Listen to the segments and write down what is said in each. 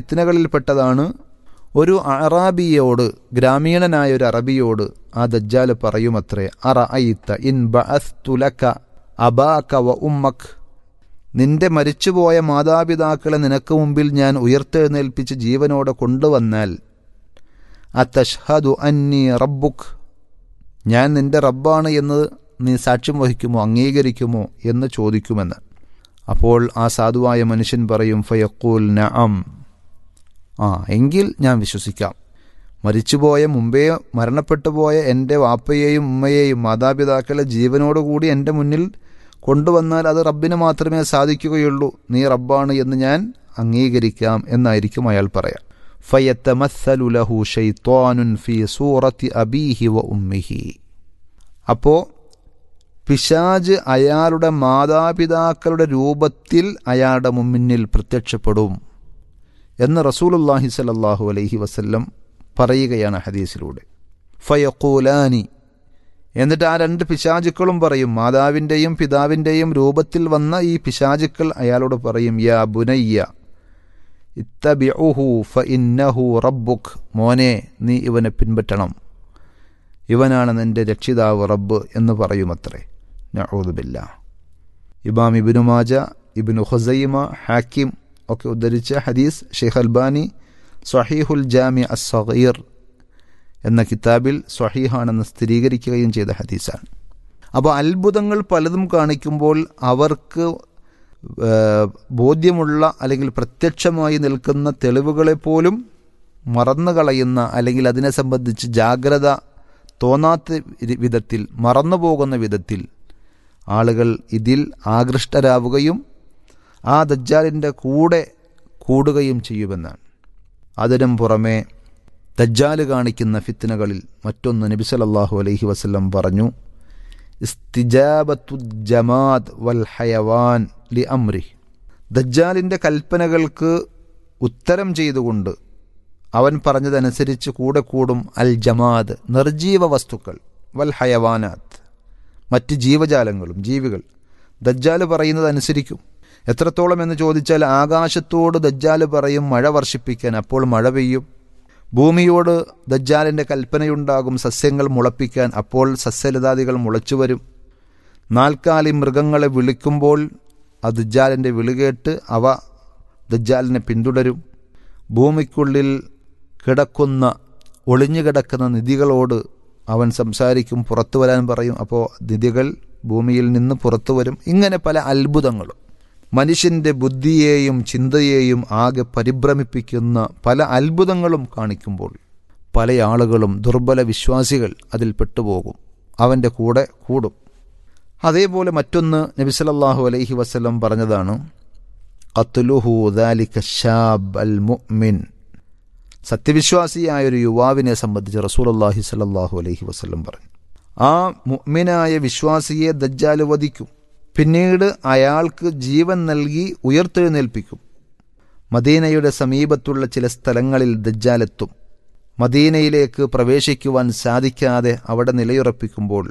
ഫിത്തനകളിൽപ്പെട്ടതാണ് ഒരു അറാബിയോട് ഗ്രാമീണനായ ഒരു അറബിയോട് ആ ദജ്ജാൽ പറയുമത്രേ അറ ഐത്ത ഇൻ ബഅസ്തുലക അബാക വ ഉമ്മക് നിന്റെ മരിച്ചുപോയ മാതാപിതാക്കളെ നിനക്ക് മുമ്പിൽ ഞാൻ ഉയർത്തെഴുന്നേൽപ്പിച്ച് ജീവനോടെ കൊണ്ടുവന്നാൽ അതഷ്ഹദു അന്നി റബ്ബുക് ഞാൻ നിന്റെ റബ്ബാണ് എന്ന് നീ സാക്ഷ്യം വഹിക്കുമോ അംഗീകരിക്കുമോ എന്ന് ചോദിക്കുമെന്ന് അപ്പോൾ ആ സാധുവായ മനുഷ്യൻ പറയും ഫയക്കൂൽ നഅം ആ എങ്കിൽ ഞാൻ വിശ്വസിക്കാം മരിച്ചുപോയ മുമ്പേ മരണപ്പെട്ടു പോയ എൻ്റെ വാപ്പയെയും ഉമ്മയെയും മാതാപിതാക്കളെ ജീവനോടുകൂടി എൻ്റെ മുന്നിൽ കൊണ്ടുവന്നാൽ അത് റബ്ബിന് മാത്രമേ സാധിക്കുകയുള്ളൂ നീ റബ്ബാണ് എന്ന് ഞാൻ അംഗീകരിക്കാം എന്നായിരിക്കും അയാൾ പറയാം ഫയത്തമസ്സലു ലഹു ഷൈത്വാനുൻ ഫി സൂറത്തി അബീഹി വ ഉമ്മിഹി അപ്പോൾ പിശാജ് അയാളുടെ മാതാപിതാക്കളുടെ രൂപത്തിൽ അയാളുടെ മുന്നിൽ പ്രത്യക്ഷപ്പെടും എന്ന് റസൂലുല്ലാഹി സലല്ലാഹു അലൈഹി വസല്ലം പറയുകയാണ് ഹദീസിലൂടെ ഫയക്കൂലാനി എന്നിട്ട് ആ രണ്ട് പിശാചുക്കളും പറയും മാതാവിൻ്റെയും പിതാവിൻ്റെയും രൂപത്തിൽ വന്ന ഈ പിശാചുക്കൾ അയാളോട് പറയും യാ ബുനയ്യ ഇത്തബിഉഹു ഫ ഇന്നഹു റബ്ബുക് മോനെ നീ ഇവനെ പിൻപറ്റണം ഇവനാണ് നിന്റെ രക്ഷിതാവ് റബ്ബ് എന്ന് പറയുമത്രേ നഊദുബില്ല ഇമാം ഇബിനു മാജ ഇബിനു ഹുസൈമ ഹാക്കിം ഒക്കെ ഉദ്ധരിച്ച ഹദീസ് ഷെയ്ഖ് അൽബാനി സ്വഹീഹുൽ ജാമി അസ്സഗീർ എന്ന കിതാബിൽ സ്വഹീഹാണെന്ന് സ്ഥിരീകരിക്കുകയും ചെയ്ത ഹദീസാണ് അപ്പോൾ അത്ഭുതങ്ങൾ പലതും കാണിക്കുമ്പോൾ അവർക്ക് ബോധ്യമുള്ള അല്ലെങ്കിൽ പ്രത്യക്ഷമായി നിൽക്കുന്ന തെളിവുകളെ പോലും മറന്നു കളയുന്ന അല്ലെങ്കിൽ അതിനെ സംബന്ധിച്ച് ജാഗ്രത തോന്നാത്ത വിധത്തിൽ മറന്നു പോകുന്ന വിധത്തിൽ ആളുകൾ ഇതിൽ ആകൃഷ്ടരാവുകയും ആ ദജ്ജാലിൻ്റെ കൂടെ കൂടുകയും ചെയ്യുമെന്നാണ് അതിനും പുറമെ ദജ്ജാല് കാണിക്കുന്ന ഫിത്തിനകളിൽ മറ്റൊന്ന് നബി സല്ലല്ലാഹു അലൈഹി വസല്ലം പറഞ്ഞു ഇസ്തിജാബത്തു ജമാദ് വൽ ഹയവാൻ ലി അമ്രി ദജ്ജാലിൻ്റെ കൽപ്പനകൾക്ക് ഉത്തരം ചെയ്തുകൊണ്ട് അവൻ പറഞ്ഞതനുസരിച്ച് കൂടെ കൂടും അൽ ജമാദ് നിർജീവ വസ്തുക്കൾ വൽ ഹയവാനാത്ത് മറ്റ് ജീവജാലങ്ങളും ജീവികൾ ദജ്ജാല് പറയുന്നത് അനുസരിക്കും എത്രത്തോളം എന്ന് ചോദിച്ചാൽ ആകാശത്തോട് ദജ്ജാല് പറയും മഴ വർഷിപ്പിക്കാൻ അപ്പോൾ മഴ പെയ്യും ഭൂമിയോട് ദജ്ജാലിൻ്റെ കൽപ്പനയുണ്ടാകും സസ്യങ്ങൾ മുളപ്പിക്കാൻ അപ്പോൾ സസ്യലതാദികൾ മുളച്ചു വരും നാൽക്കാലി മൃഗങ്ങളെ വിളിക്കുമ്പോൾ ആ ദജ്ജാലിൻ്റെ വിളികേട്ട് അവ ദജ്ജാലിനെ പിന്തുടരും ഭൂമിക്കുള്ളിൽ കിടക്കുന്ന ഒളിഞ്ഞു കിടക്കുന്ന നിധികളോട് അവൻ സംസാരിക്കും പുറത്തു വരാൻ പറയും അപ്പോൾ നിധികൾ ഭൂമിയിൽ നിന്ന് പുറത്തു വരും ഇങ്ങനെ പല അത്ഭുതങ്ങളും മനുഷ്യൻ്റെ ബുദ്ധിയെയും ചിന്തയെയും ആകെ പരിഭ്രമിപ്പിക്കുന്ന പല അത്ഭുതങ്ങളും കാണിക്കുമ്പോൾ പല ആളുകളും ദുർബല വിശ്വാസികൾ അതിൽ പെട്ടുപോകും അവൻ്റെ കൂടെ കൂടും അതേപോലെ മറ്റൊന്ന് നബി സല്ലല്ലാഹു അലൈഹി വസല്ലം പറഞ്ഞതാണ് ഖത്ലുഹു ദാലിക ഷാബ് അൽ മുഅ്മിൻ സത്യവിശ്വാസിയായ ഒരു യുവാവിനെ സംബന്ധിച്ച് റസൂലുള്ളാഹി സ്വല്ലല്ലാഹു അലൈഹി വസല്ലം പറഞ്ഞു ആ മുഅ്മിനായ വിശ്വാസിയെ ദജ്ജാൽ വധിക്കും പിന്നീട് അയാൾക്ക് ജീവൻ നൽകി ഉയർത്തെഴുന്നേൽപ്പിക്കും മദീനയുടെ സമീപത്തുള്ള ചില സ്ഥലങ്ങളിൽ ദജ്ജാലെത്തും മദീനയിലേക്ക് പ്രവേശിക്കുവാൻ സാധിക്കാതെ അവിടെ നിലയുറപ്പിക്കുമ്പോൾ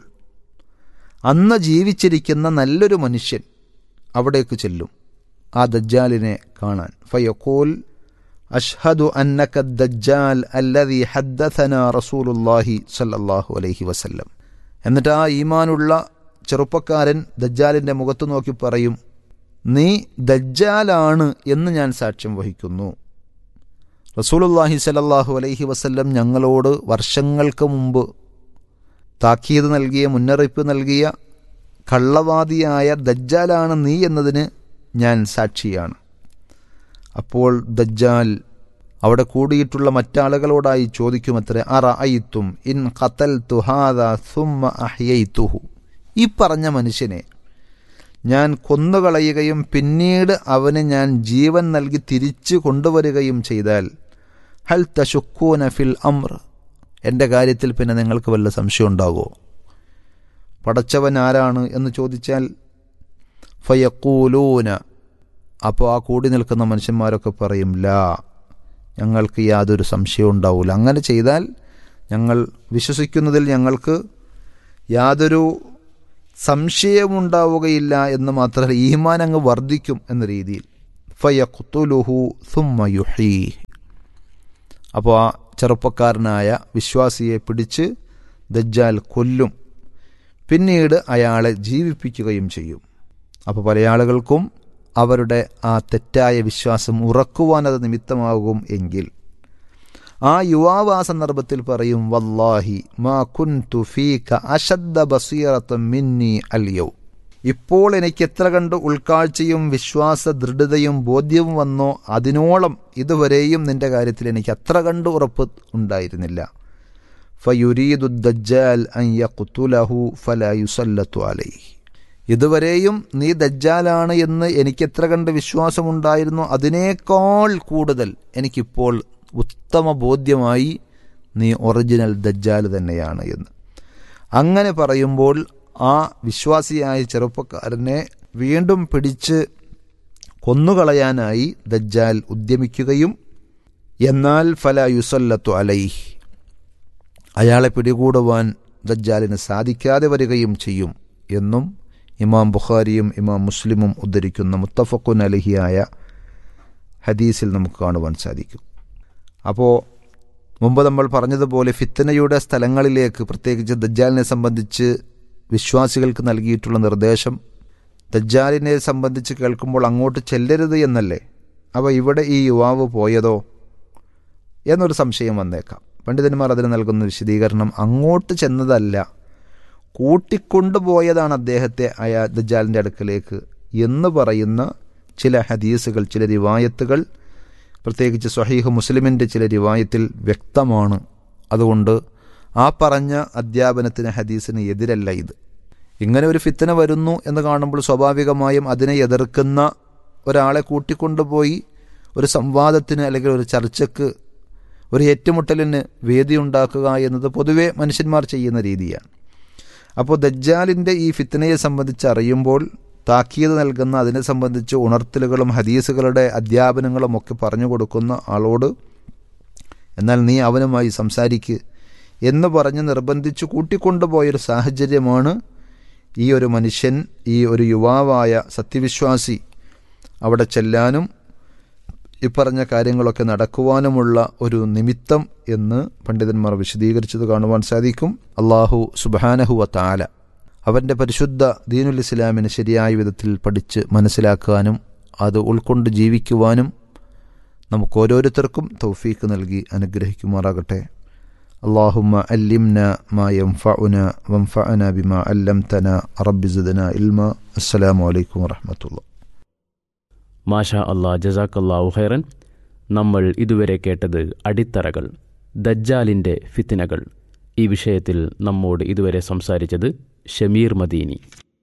അന്ന് ജീവിച്ചിരിക്കുന്ന നല്ലൊരു മനുഷ്യൻ അവിടേക്ക് ചെല്ലും ആ ദജ്ജാലിനെ കാണാൻ ഫയക്കോൽ അഷ്ഹദു അന്നക ദജ്ജാൽ അല്ലദി ഹദ്ദഥന റസൂലുല്ലാഹി സല്ലല്ലാഹു അലൈഹി വസല്ലം എന്നിട്ട് ആ ഈമാനുള്ള ചെറുപ്പക്കാരൻ ദജ്ജാലിൻ്റെ മുഖത്ത് നോക്കി പറയും നീ ദജ്ജാലാണ് എന്ന് ഞാൻ സാക്ഷ്യം വഹിക്കുന്നു റസൂലുല്ലാഹി സലല്ലാഹു അലൈഹി വസല്ലം ഞങ്ങളോട് വർഷങ്ങൾക്ക് മുമ്പ് താക്കീത് നൽകിയ മുന്നറിയിപ്പ് നൽകിയ കള്ളവാദിയായ ദജ്ജാലാണ് നീ എന്നതിന് ഞാൻ സാക്ഷിയാണ് അപ്പോൾ ദജ്ജാൽ അവിടെ കൂടിയിട്ടുള്ള മറ്റാളുകളോടായി ചോദിക്കുമത്രേ അറ അയിത്തും ഇൻ ഖത്തൽ തുഹാദ സുമ്മ അഹ്യൈത്തുഹു ഈ പറഞ്ഞ മനുഷ്യനെ ഞാൻ കൊന്നുകളയുകയും പിന്നീട് അവന് ഞാൻ ജീവൻ നൽകി തിരിച്ചു കൊണ്ടുവരികയും ചെയ്താൽ ഹൽ തശുക്കൂന ഫിൽ അമ്ര എൻ്റെ കാര്യത്തിൽ പിന്നെ നിങ്ങൾക്ക് വല്ല സംശയം ഉണ്ടാകുമോ പടച്ചവൻ ആരാണ് എന്ന് ചോദിച്ചാൽ ഫയക്കൂലൂന അപ്പോൾ ആ കൂടി നിൽക്കുന്ന മനുഷ്യന്മാരൊക്കെ പറയും ലാ ഞങ്ങൾക്ക് യാതൊരു സംശയവും ഉണ്ടാവില്ല അങ്ങനെ ചെയ്താൽ ഞങ്ങൾ വിശ്വസിക്കുന്നതിൽ ഞങ്ങൾക്ക് യാതൊരു സംശയമുണ്ടാവുകയില്ല എന്ന് മാത്രമല്ല ഈമാൻ അങ്ങ് വർദ്ധിക്കും എന്ന രീതിയിൽ ഫയഖ്തുലുഹു സുമ്മ യുഹീ അപ്പോൾ ആ ചെറുപ്പക്കാരനായ വിശ്വാസിയെ പിടിച്ച് ദജ്ജാൽ കൊല്ലും പിന്നീട് അയാളെ ജീവിപ്പിക്കുകയും ചെയ്യും അപ്പോൾ പല ആളുകൾക്കും അവരുടെ ആ തെറ്റായ വിശ്വാസം ഉറക്കുവാൻ അത് നിമിത്തമാകും എങ്കിൽ ആ യുവാവ് ആ സന്ദർഭത്തിൽ പറയും വല്ലാഹി മാ കുൻതു ഫീക അശദ്ദ ബസീറത്തും മിന്നി അൽയൗ ഇപ്പോൾ എനിക്ക് എത്ര കണ്ട് ഉൾക്കാഴ്ചയും വിശ്വാസ ദൃഢതയും ബോധ്യവും വന്നോ അതിനോളം ഇതുവരെയും നിന്റെ കാര്യത്തിൽ എനിക്ക് അത്ര കണ്ട് ഉറപ്പ് ഉണ്ടായിരുന്നില്ല ഫയുരീദു ദജ്ജാൽ അൻ യഖ്തുലഹു ഫലാ യുസല്ലത്തു അലൈഹി ഇതുവരെയും നീ ദജ്ജാലാണ് എന്ന് എനിക്ക് എത്ര കണ്ട് വിശ്വാസമുണ്ടായിരുന്നു അതിനേക്കാൾ കൂടുതൽ എനിക്കിപ്പോൾ ഉത്തമ ബോധ്യമായി നീ ഒറിജിനൽ ദജ്ജാൽ തന്നെയാണ് എന്ന് അങ്ങനെ പറയുമ്പോൾ ആ വിശ്വാസിയായ ചെറുപ്പക്കാരനെ വീണ്ടും പിടിച്ച് കൊന്നുകളയാനായി ദജ്ജാൽ ഉദ്യമിക്കുകയും എന്നാൽ ഫല യുസല്ലത്തു അലൈഹ് അയാളെ പിടികൂടുവാൻ ദജ്ജാലിന് സാധിക്കാതെ വരികയും ചെയ്യും എന്നും ഇമാം ബുഖാരിയും ഇമാം മുസ്ലിമും ഉദ്ധരിക്കുന്ന മുത്തഫക്കുൻ അലഹിയായ ഹദീസിൽ നമുക്ക് കാണുവാൻ സാധിക്കും അപ്പോൾ മുമ്പ് നമ്മൾ പറഞ്ഞതുപോലെ ഫിത്തനയുടെ സ്ഥലങ്ങളിലേക്ക് പ്രത്യേകിച്ച് ദജ്ജാലിനെ സംബന്ധിച്ച് വിശ്വാസികൾക്ക് നൽകിയിട്ടുള്ള നിർദ്ദേശം ദജ്ജാലിനെ സംബന്ധിച്ച് കേൾക്കുമ്പോൾ അങ്ങോട്ട് ചെല്ലരുത് എന്നല്ലേ അപ്പോൾ ഇവിടെ ഈ യുവാവ് പോയതോ എന്നൊരു സംശയം വന്നേക്കാം പണ്ഡിതന്മാർ അതിന് നൽകുന്ന വിശദീകരണം അങ്ങോട്ട് ചെന്നതല്ല കൂട്ടിക്കൊണ്ടുപോയതാണ് അദ്ദേഹത്തെ അയാ ദജ്ജാലിൻ്റെ അടുക്കലേക്ക് എന്ന് പറയുന്ന ചില ഹദീസുകൾ ചില റിവായത്തുകൾ പ്രത്യേകിച്ച് സ്വഹീഹ് മുസ്ലിമിൻ്റെ ചില റിവായത്തിൽ വ്യക്തമാണ് അതുകൊണ്ട് ആ പറഞ്ഞ അധ്യാപനത്തിന് ഹദീസിന് എതിരല്ല ഇത് ഇങ്ങനെ ഒരു ഫിത്തന വരുന്നു എന്ന് കാണുമ്പോൾ സ്വാഭാവികമായും അതിനെ എതിർക്കുന്ന ഒരാളെ കൂട്ടിക്കൊണ്ടുപോയി ഒരു സംവാദത്തിന് അല്ലെങ്കിൽ ഒരു ചർച്ചയ്ക്ക് ഒരു ഏറ്റുമുട്ടലിന് വേദി ഉണ്ടാക്കുക എന്നത് പൊതുവെ മനുഷ്യന്മാർ ചെയ്യുന്ന രീതിയാണ് അപ്പോൾ ദജ്ജാലിൻ്റെ ഈ ഫിത്തനയെ സംബന്ധിച്ച് അറിയുമ്പോൾ താക്കീത് നൽകുന്ന അതിനെ സംബന്ധിച്ച് ഉണർത്തലുകളും ഹദീസുകളുടെ അധ്യാപനങ്ങളും ഒക്കെ പറഞ്ഞു കൊടുക്കുന്ന ആളോട് എന്നാൽ നീ അവനുമായി സംസാരിക്ക് എന്ന് പറഞ്ഞ് നിർബന്ധിച്ച് കൂട്ടിക്കൊണ്ടുപോയൊരു സാഹചര്യമാണ് ഈ ഒരു മനുഷ്യൻ ഈ ഒരു യുവാവായ സത്യവിശ്വാസി അവിടെ ചെല്ലാനും ഇപ്പറഞ്ഞ കാര്യങ്ങളൊക്കെ നടക്കുവാനുമുള്ള ഒരു നിമിത്തം എന്ന് പണ്ഡിതന്മാർ വിശദീകരിച്ചത് കാണുവാൻ സാധിക്കും അള്ളാഹു സുബാനഹുവ താല അവൻ്റെ പരിശുദ്ധ ദീനുൽ ഇസ്ലാമിന് ശരിയായ വിധത്തിൽ പഠിച്ച് മനസ്സിലാക്കാനും അത് ഉൾക്കൊണ്ട് ജീവിക്കുവാനും നമുക്ക് ഓരോരുത്തർക്കും തൗഫീക്ക് നൽകി അനുഗ്രഹിക്കുമാറാകട്ടെ اللهم علمنا ما ينفعنا وانفعنا بما علمتنا رب زدنا علما السلام عليكم ورحمة الله മാഷാ അള്ളാ ജസാക്കല്ലാഹു ഖൈറൻ നമ്മൾ ഇതുവരെ കേട്ടത് അടിത്തറകൾ ദജ്ജാലിൻ്റെ ഫിത്തിനകൾ ഈ വിഷയത്തിൽ നമ്മോട് ഇതുവരെ സംസാരിച്ചത് ഷമീർ മദീനി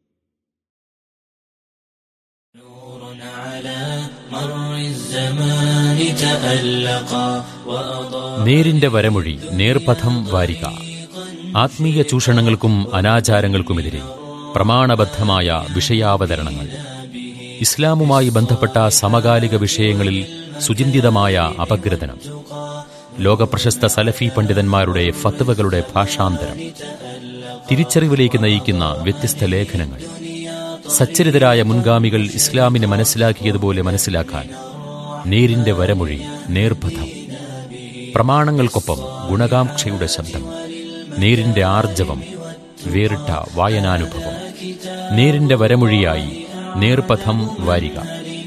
നേരിന്റെ വരമൊഴി നേർപഥം വാരിക ആത്മീയ ചൂഷണങ്ങൾക്കും അനാചാരങ്ങൾക്കുമെതിരെ പ്രമാണബദ്ധമായ വിഷയാവതരണങ്ങൾ ഇസ്ലാമുമായി ബന്ധപ്പെട്ട സമകാലിക വിഷയങ്ങളിൽ സുചിന്തിതമായ അപഗ്രഥനം ലോകപ്രശസ്ത സലഫി പണ്ഡിതന്മാരുടെ ഫത്വകളുടെ ഭാഷാന്തരം തിരിച്ചറിവിലേക്ക് നയിക്കുന്ന വ്യത്യസ്ത ലേഖനങ്ങൾ സച്ചരിതരായ മുൻഗാമികൾ ഇസ്ലാമിനെ മനസ്സിലാക്കിയതുപോലെ മനസ്സിലാക്കാൻ നേരിന്റെ വരമൊഴി നേർപഥം പ്രമാണങ്ങൾക്കൊപ്പം ഗുണകാംക്ഷയുടെ ശബ്ദം നേരിന്റെ ആർജവം വേറിട്ട വായനാനുഭവം നേരിന്റെ വരമൊഴിയായി നേർപഥം വാരിക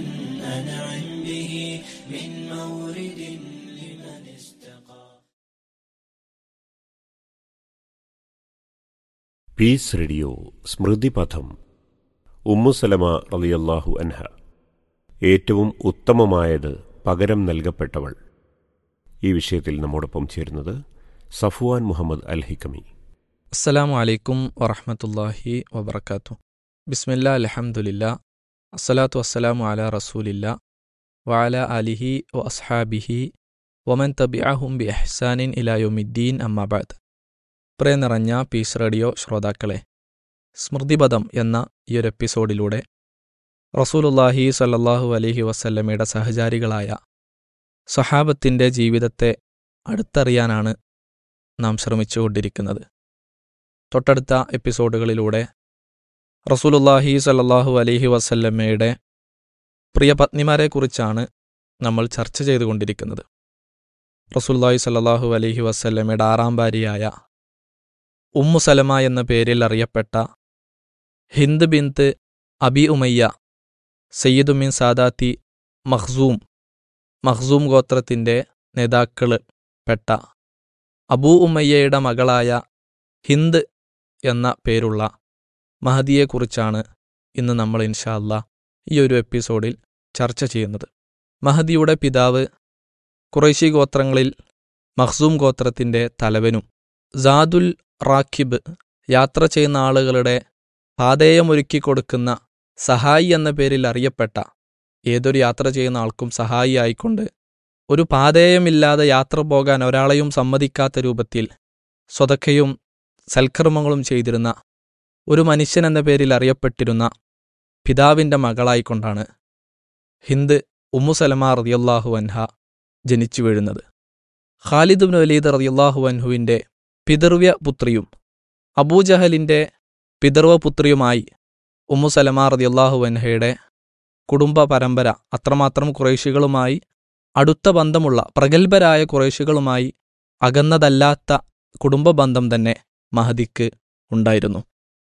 പീസ് റേഡിയോ സ്മൃതിപഥം ഉമ്മുസലമ റളിയല്ലാഹു അൻഹ ഏറ്റവും ഉത്തമമായത് പകരം നൽകപ്പെട്ടവൾ ഈ വിഷയത്തിൽ നമ്മോടൊപ്പം ചേരുന്നത് സഫുവാൻ മുഹമ്മദ് അൽ ഹിക്കമി അസ്സലാമു അലൈക്കും വറഹമത്തല്ലാഹി വബർക്കാത്തു ബിസ്മില്ലാ അലഹമുല്ല അസ്സലാത്തു വസ്സലാമു അല റസൂലില്ല വഅല അലിഹി വ അസ്ഹാബിഹി വമൻ തബിഅഹും ബി എഹ്സാനിൻ ഇലായുമിദ്ദീൻ അമ്മാബാദ് പ്രിയ നിറഞ്ഞ പീസ് റേഡിയോ ശ്രോതാക്കളെ സ്മൃതിപദം എന്ന ഈ ഒരു എപ്പിസോഡിലൂടെ റസൂലുല്ലാഹി സല്ലല്ലാഹു അലൈഹി വസല്ലമയുടെ സഹചാരികളായ സഹാബത്തിൻ്റെ ജീവിതത്തെ അടുത്തറിയാനാണ് നാം ശ്രമിച്ചുകൊണ്ടിരിക്കുന്നത് തൊട്ടടുത്ത എപ്പിസോഡുകളിലൂടെ റസൂലുല്ലാഹി സല്ലല്ലാഹു അലൈഹി വസല്ലമ്മയുടെ പ്രിയ പത്നിമാരെക്കുറിച്ചാണ് നമ്മൾ ചർച്ച ചെയ്തുകൊണ്ടിരിക്കുന്നത് റസൂല്ലാഹി സല്ലാഹു അലഹി വസ്ല്ലമയുടെ ആറാം ഭാര്യയായ ഉമ്മു സലമ എന്ന പേരിൽ അറിയപ്പെട്ട ഹിന്ദ് ബിന്ത് അബി ഉമയ്യ സയ്യിദുമിൻ സാദാത്തി മഖ്സൂം മഖ്സൂം ഗോത്രത്തിൻ്റെ നേതാക്കൾ പെട്ട അബൂ ഉമയ്യയുടെ മകളായ ഹിന്ദ് എന്ന പേരുള്ള മഹദിയെക്കുറിച്ചാണ് ഇന്ന് നമ്മൾ ഇൻഷാ അല്ലാ ഈ ഒരു എപ്പിസോഡിൽ ചർച്ച ചെയ്യുന്നത് മഹദിയുടെ പിതാവ് കുറേശി ഗോത്രങ്ങളിൽ മഖ്സൂം ഗോത്രത്തിൻ്റെ തലവനും സാദുൽ റാഖിബ് യാത്ര ചെയ്യുന്ന ആളുകളുടെ പാതേയമൊരുക്കി കൊടുക്കുന്ന സഹായി എന്ന പേരിൽ അറിയപ്പെട്ട ഏതൊരു യാത്ര ചെയ്യുന്ന ആൾക്കും സഹായി ആയിക്കൊണ്ട് ഒരു പാതേയമില്ലാതെ യാത്ര പോകാൻ ഒരാളെയും സമ്മതിക്കാത്ത രൂപത്തിൽ സ്വതക്കയും സൽക്കർമ്മങ്ങളും ചെയ്തിരുന്ന ഒരു മനുഷ്യൻ എന്ന പേരിൽ അറിയപ്പെട്ടിരുന്ന പിതാവിൻ്റെ മകളായിക്കൊണ്ടാണ് ഹിന്ദ് ഉമ്മു സലമ റതിയല്ലാഹു അൻഹ ജനിച്ചു വീഴുന്നത് ഖാലിദ് ബിൻ വലീദ് റതിയല്ലാഹു അൻഹുവിൻ്റെ പിതൃവ്യ പുത്രിയും അബൂജഹലിൻ്റെ പിതൃവ പുത്രിയുമായി ഉമ്മു സലമ റതിയല്ലാഹു അൻഹയുടെ കുടുംബ പരമ്പര അത്രമാത്രം കുറേശികളുമായി അടുത്ത ബന്ധമുള്ള പ്രഗത്ഭരായ കുറേശികളുമായി അകന്നതല്ലാത്ത കുടുംബ ബന്ധം തന്നെ മഹദിക്ക് ഉണ്ടായിരുന്നു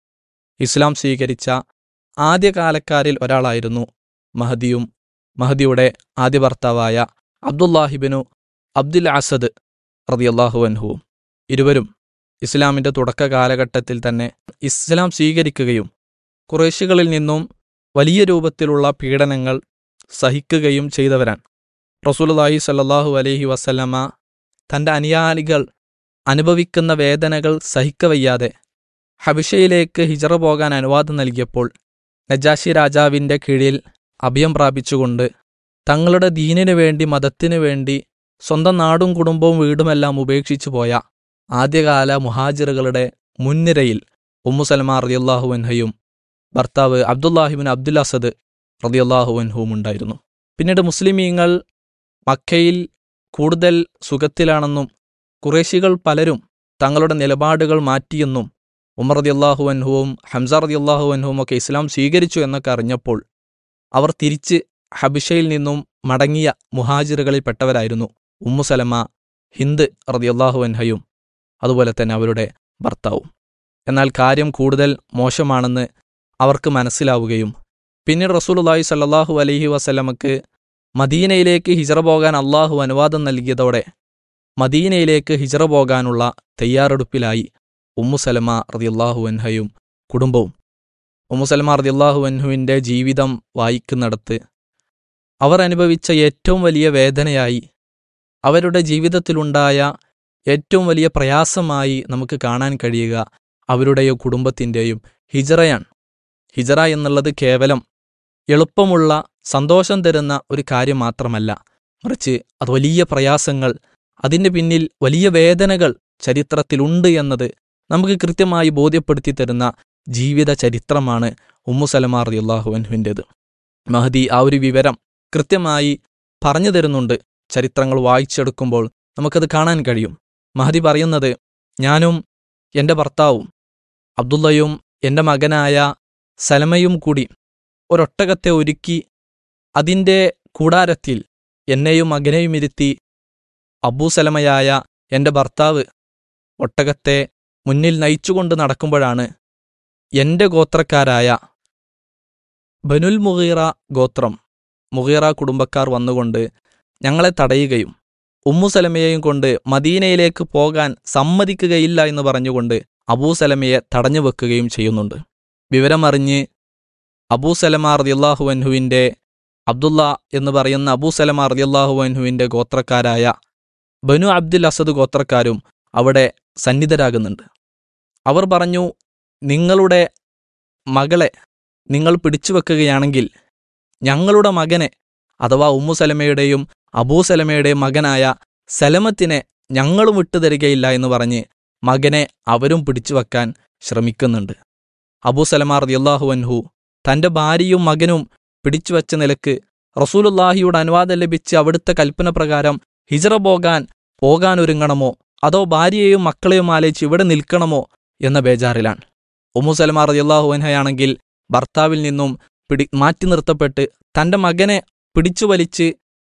ഇസ്ലാം സ്വീകരിച്ച ആദ്യകാലക്കാരിൽ ഒരാളായിരുന്നു മഹദിയും മഹദിയുടെ ആദ്യ ഭർത്താവായ അബ്ദുല്ലാഹിബിനു അബ്ദുൽ അസദ് റതിയല്ലാഹു അൻഹുവും ഇരുവരും ഇസ്ലാമിൻ്റെ തുടക്ക കാലഘട്ടത്തിൽ തന്നെ ഇസ്ലാം സ്വീകരിക്കുകയും കുറേശികളിൽ നിന്നും വലിയ രൂപത്തിലുള്ള പീഡനങ്ങൾ സഹിക്കുകയും ചെയ്തവരാണ് റസൂലുള്ളാഹി സല്ലല്ലാഹു അലൈഹി വസല്ലമ തൻ്റെ അനുയായികൾ അനുഭവിക്കുന്ന വേദനകൾ സഹിക്കവയ്യാതെ ഹബിഷയിലേക്ക് ഹിജറ പോകാൻ അനുവാദം നൽകിയപ്പോൾ നജാഷി രാജാവിൻ്റെ കീഴിൽ അഭയം പ്രാപിച്ചുകൊണ്ട് തങ്ങളുടെ ദീനിനു വേണ്ടി മതത്തിനു വേണ്ടി സ്വന്തം നാടും കുടുംബവും വീടുമെല്ലാം ഉപേക്ഷിച്ചു പോയ ആദ്യകാല മുഹാജിറുകളുടെ മുൻനിരയിൽ ഉമ്മു സൽമാ റതിയല്ലാഹു അൻഹയും ഭർത്താവ് അബ്ദുല്ലാഹിബിൻ അബ്ദുൽ അസദ് റതിയല്ലാഹു അൻഹുവും ഉണ്ടായിരുന്നു പിന്നീട് മുസ്ലിമീങ്ങൾ മക്കയിൽ കൂടുതൽ സുഖത്തിലാണെന്നും കുറേശികൾ പലരും തങ്ങളുടെ നിലപാടുകൾ മാറ്റിയെന്നും ഉമർ റതിയല്ലാഹു അൻഹുവും ഹംസ റതിയല്ലാഹു അൻഹുവും ഒക്കെ ഇസ്ലാം സ്വീകരിച്ചു എന്നൊക്കെ അറിഞ്ഞപ്പോൾ അവർ തിരിച്ച് ഹബിഷയിൽ നിന്നും മടങ്ങിയ മുഹാജിറുകളിൽ പെട്ടവരായിരുന്നു ഉമ്മു സലമ ഹിന്ദ് റതിയല്ലാഹു അൻഹയും അതുപോലെ തന്നെ അവരുടെ ഭർത്താവും എന്നാൽ കാര്യം കൂടുതൽ മോശമാണെന്ന് അവർക്ക് മനസ്സിലാവുകയും പിന്നീട് റസൂലുള്ളാഹി സല്ലല്ലാഹു അലൈഹി വസല്ലമക്ക് മദീനയിലേക്ക് ഹിജറ പോകാൻ അള്ളാഹു അനുവാദം നൽകിയതോടെ മദീനയിലേക്ക് ഹിജറ പോകാനുള്ള തയ്യാറെടുപ്പിലായി ഉമ്മു സലമ റതിയല്ലാഹു അൻഹയും കുടുംബവും ഉമ്മു സലമ റതിയല്ലാഹു അൻഹുവിൻ്റെ ജീവിതം വായിക്കുന്നിടത്ത് അവർ അനുഭവിച്ച ഏറ്റവും വലിയ വേദനയായി അവരുടെ ജീവിതത്തിലുണ്ടായ ഏറ്റവും വലിയ പ്രയാസമായി നമുക്ക് കാണാൻ കഴിയുക അവരുടെയോ കുടുംബത്തിൻ്റെയും ഹിജറയാണ് ഹിജറ എന്നുള്ളത് കേവലം എളുപ്പമുള്ള സന്തോഷം തരുന്ന ഒരു കാര്യം മാത്രമല്ല മറിച്ച് അത് വലിയ പ്രയാസങ്ങൾ അതിൻ്റെ പിന്നിൽ വലിയ വേദനകൾ ചരിത്രത്തിലുണ്ട് എന്നത് നമുക്ക് കൃത്യമായി ബോധ്യപ്പെടുത്തി തരുന്ന ജീവിത ചരിത്രമാണ് ഉമ്മു സലമാർ റളിയല്ലാഹു അൻഹുവിൻ്റേത് മഹദി ആ ഒരു വിവരം കൃത്യമായി പറഞ്ഞു തരുന്നുണ്ട് ചരിത്രങ്ങൾ വായിച്ചെടുക്കുമ്പോൾ നമുക്കത് കാണാൻ കഴിയും മഹദി പറയുന്നത് ഞാനും എൻ്റെ ഭർത്താവും അബ്ദുള്ളയും എൻ്റെ മകനായ സലമയും കൂടി ഒരൊട്ടകത്തെ ഒരുക്കി അതിൻ്റെ കൂടാരത്തിൽ എന്നെയും മകനെയും ഇരുത്തി അബൂസലമയായ എൻ്റെ ഭർത്താവ് ഒട്ടകത്തെ മുന്നിൽ നയിച്ചുകൊണ്ട് നടക്കുമ്പോഴാണ് എൻ്റെ ഗോത്രക്കാരായ ബനുൽ മുഗീറ ഗോത്രം മുഗീറ കുടുംബക്കാർ വന്നുകൊണ്ട് ഞങ്ങളെ തടയുകയും ഉമ്മുസലമയെയും കൊണ്ട് മദീനയിലേക്ക് പോകാൻ സമ്മതിക്കുകയില്ല എന്ന് പറഞ്ഞുകൊണ്ട് അബൂസലമയെ തടഞ്ഞു വെക്കുകയും ചെയ്യുന്നുണ്ട് വിവരമറിഞ്ഞ് അബൂസലമ റതിയല്ലാഹു അൻഹുവിൻ്റെ അബ്ദുള്ള എന്ന് പറയുന്ന അബൂസലമ റതിയല്ലാഹു അൻഹുവിൻ്റെ ഗോത്രക്കാരായ ബനു അബ്ദുൽ അസദ് ഗോത്രക്കാരും അവിടെ സന്നിധരാകുന്നുണ്ട് അവർ പറഞ്ഞു നിങ്ങളുടെ മകളെ നിങ്ങൾ പിടിച്ചു വെക്കുകയാണെങ്കിൽ ഞങ്ങളുടെ മകനെ അഥവാ ഉമ്മു സലമയുടെയും അബൂസലമയുടെയും മകനായ സലമത്തിനെ ഞങ്ങളും വിട്ടുതരികയില്ല എന്ന് പറഞ്ഞ് മകനെ അവരും പിടിച്ചു വെക്കാൻ ശ്രമിക്കുന്നുണ്ട് അബൂസലമാർ റളിയല്ലാഹു അൻഹു തന്റെ ഭാര്യയും മകനും പിടിച്ചുവച്ച നിലക്ക് റസൂലുല്ലാഹിയുടെ അനുവാദം ലഭിച്ച് അവിടുത്തെ കൽപ്പന പ്രകാരം ഹിജറ പോകാൻ പോകാനൊരുങ്ങണമോ അതോ ഭാര്യയെയും മക്കളെയും ആലോചിച്ച് ഇവിടെ നിൽക്കണമോ എന്ന ബേജാറിലാണ് ഉമ്മു സലമാ റളിയല്ലാഹു അൻഹയാണെങ്കിൽ ഭർത്താവിൽ നിന്നും പിടി മാറ്റി നിർത്തപ്പെട്ട് തന്റെ മകനെ പിടിച്ചു വലിച്ച്